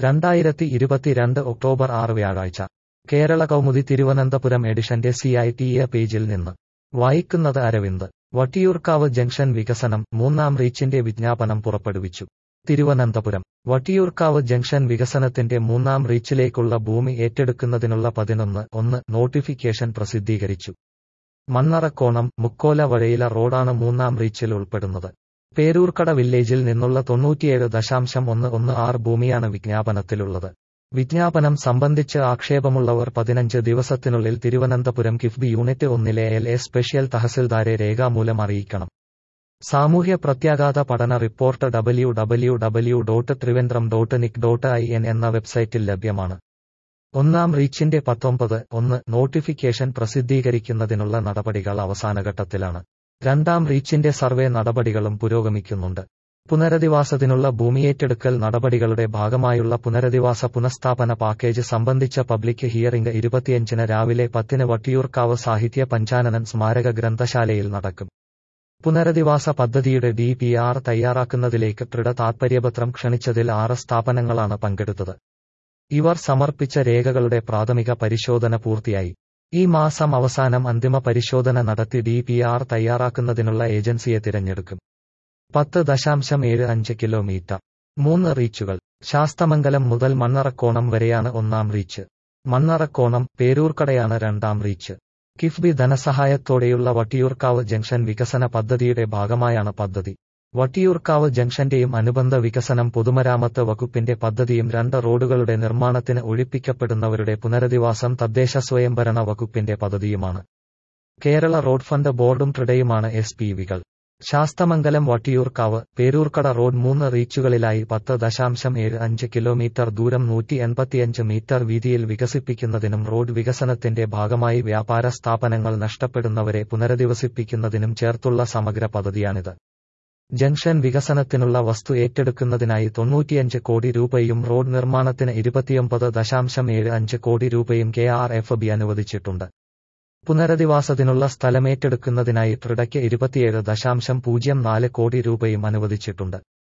രണ്ടായിരത്തി ഇരുപത്തിരണ്ട് ഒക്ടോബർ ആറ് വ്യാഴാഴ്ച കേരള കൗമുദി തിരുവനന്തപുരം എഡിഷന്റെ സി ഐ ടി എ പേജിൽ നിന്ന് വായിക്കുന്നത് അരവിന്ദ് വട്ടിയൂർക്കാവ് ജംഗ്ഷൻ വികസനം മൂന്നാം റീച്ചിന്റെ വിജ്ഞാപനം പുറപ്പെടുവിച്ചു തിരുവനന്തപുരം വട്ടിയൂർക്കാവ് ജംഗ്ഷൻ വികസനത്തിന്റെ മൂന്നാം റീച്ചിലേക്കുള്ള ഭൂമി ഏറ്റെടുക്കുന്നതിനുള്ള പതിനൊന്ന് ഒന്ന് നോട്ടിഫിക്കേഷൻ പ്രസിദ്ധീകരിച്ചു മണ്ണറക്കോണം മുക്കോല വഴയില റോഡാണ് മൂന്നാം റീച്ചിൽ ഉൾപ്പെടുന്നത് പേരൂർക്കട വില്ലേജിൽ നിന്നുള്ള തൊണ്ണൂറ്റിയേഴ് ദശാംശം ഒന്ന് ഒന്ന് ആറ് ഭൂമിയാണ് വിജ്ഞാപനത്തിലുള്ളത് വിജ്ഞാപനം സംബന്ധിച്ച് ആക്ഷേപമുള്ളവർ പതിനഞ്ച് ദിവസത്തിനുള്ളിൽ തിരുവനന്തപുരം കിഫ്ബി യൂണിറ്റ് ഒന്നിലെ എൽ എ സ്പെഷ്യൽ തഹസിൽദാരെ രേഖാമൂലം അറിയിക്കണം സാമൂഹ്യ പ്രത്യാഘാത പഠന report W W W dot Trivandrum dot NIC dot I N എന്ന വെബ്സൈറ്റിൽ ലഭ്യമാണ് ഒന്നാം റീച്ചിന്റെ പത്തൊമ്പത് ഒന്ന് നോട്ടിഫിക്കേഷൻ പ്രസിദ്ധീകരിക്കുന്നതിനുള്ള നടപടികൾ അവസാനഘട്ടത്തിലാണ് രണ്ടാം റീച്ചിന്റെ സർവേ നടപടികളും പുരോഗമിക്കുന്നുണ്ട് പുനരധിവാസത്തിനുള്ള ഭൂമിയേറ്റെടുക്കൽ നടപടികളുടെ ഭാഗമായുള്ള പുനരധിവാസ പുനഃസ്ഥാപന പാക്കേജ് സംബന്ധിച്ച പബ്ലിക് ഹിയറിംഗ് ഇരുപത്തിയഞ്ചിന് രാവിലെ പത്തിന് വട്ടിയൂർക്കാവ് സാഹിത്യ പഞ്ചാനനൻ സ്മാരക ഗ്രന്ഥശാലയിൽ നടക്കും പുനരധിവാസ പദ്ധതിയുടെ ഡി പി ആർ തയ്യാറാക്കുന്നതിലേക്ക് ദൃഢ താത്പര്യപത്രം ക്ഷണിച്ചതിൽ ആറ് സ്ഥാപനങ്ങളാണ് പങ്കെടുത്തത് ഇവർ സമർപ്പിച്ച രേഖകളുടെ പ്രാഥമിക പരിശോധന പൂർത്തിയായി ഈ മാസം അവസാനം അന്തിമ പരിശോധന നടത്തി ഡി പി ആർ തയ്യാറാക്കുന്നതിനുള്ള ഏജൻസിയെ തിരഞ്ഞെടുക്കും പത്ത് ദശാംശം ഏഴ് അഞ്ച് കിലോമീറ്റർ മൂന്ന് റീച്ചുകൾ ശാസ്തമംഗലം മുതൽ മണ്ണറക്കോണം വരെയാണ് ഒന്നാം റീച്ച് മണ്ണറക്കോണം പേരൂർക്കടയാണ് രണ്ടാം റീച്ച് കിഫ്ബി ധനസഹായത്തോടെയുള്ള വട്ടിയൂർക്കാവ് ജംഗ്ഷൻ വികസന പദ്ധതിയുടെ ഭാഗമായാണ് പദ്ധതി വട്ടിയൂർക്കാവ് ജംഗ്ഷന്റെയും അനുബന്ധ വികസനം പൊതുമരാമത്ത് വകുപ്പിന്റെ പദ്ധതിയും രണ്ട് റോഡുകളുടെ നിർമ്മാണത്തിന് ഒഴിപ്പിക്കപ്പെടുന്നവരുടെ പുനരധിവാസം തദ്ദേശ സ്വയംഭരണ വകുപ്പിന്റെ പദ്ധതിയുമാണ് കേരള റോഡ് ഫണ്ട് ബോർഡും ട്രിഡയുമാണ് എസ് പി വികൾ ശാസ്തമംഗലം വട്ടിയൂർക്കാവ് പേരൂർക്കട റോഡ് മൂന്ന് റീച്ചുകളിലായി പത്ത് ദശാംശം ഏഴ് അഞ്ച് കിലോമീറ്റർ ദൂരം നൂറ്റി എൺപത്തിയഞ്ച് മീറ്റർ വീതിയിൽ വികസിപ്പിക്കുന്നതിനും റോഡ് വികസനത്തിന്റെ ഭാഗമായി വ്യാപാര സ്ഥാപനങ്ങൾ നഷ്ടപ്പെടുന്നവരെ പുനരധിവസിപ്പിക്കുന്നതിനും ചേർത്തുള്ള സമഗ്ര പദ്ധതിയാണിത് ജംഗ്ഷൻ വികസനത്തിനുള്ള വസ്തു ഏറ്റെടുക്കുന്നതിനായി തൊണ്ണൂറ്റിയഞ്ച് കോടി രൂപയും റോഡ് നിർമ്മാണത്തിന് ഇരുപത്തിയൊമ്പത് ദശാംശം ഏഴ് അഞ്ച് കോടി രൂപയും കെ ആർ എഫ് ബി അനുവദിച്ചിട്ടുണ്ട് പുനരധിവാസത്തിനുള്ള സ്ഥലമേറ്റെടുക്കുന്നതിനായി ട്രിഡയ്ക്ക് ഇരുപത്തിയേഴ് ദശാംശം പൂജ്യം നാല് കോടി രൂപയും അനുവദിച്ചിട്ടുണ്ട്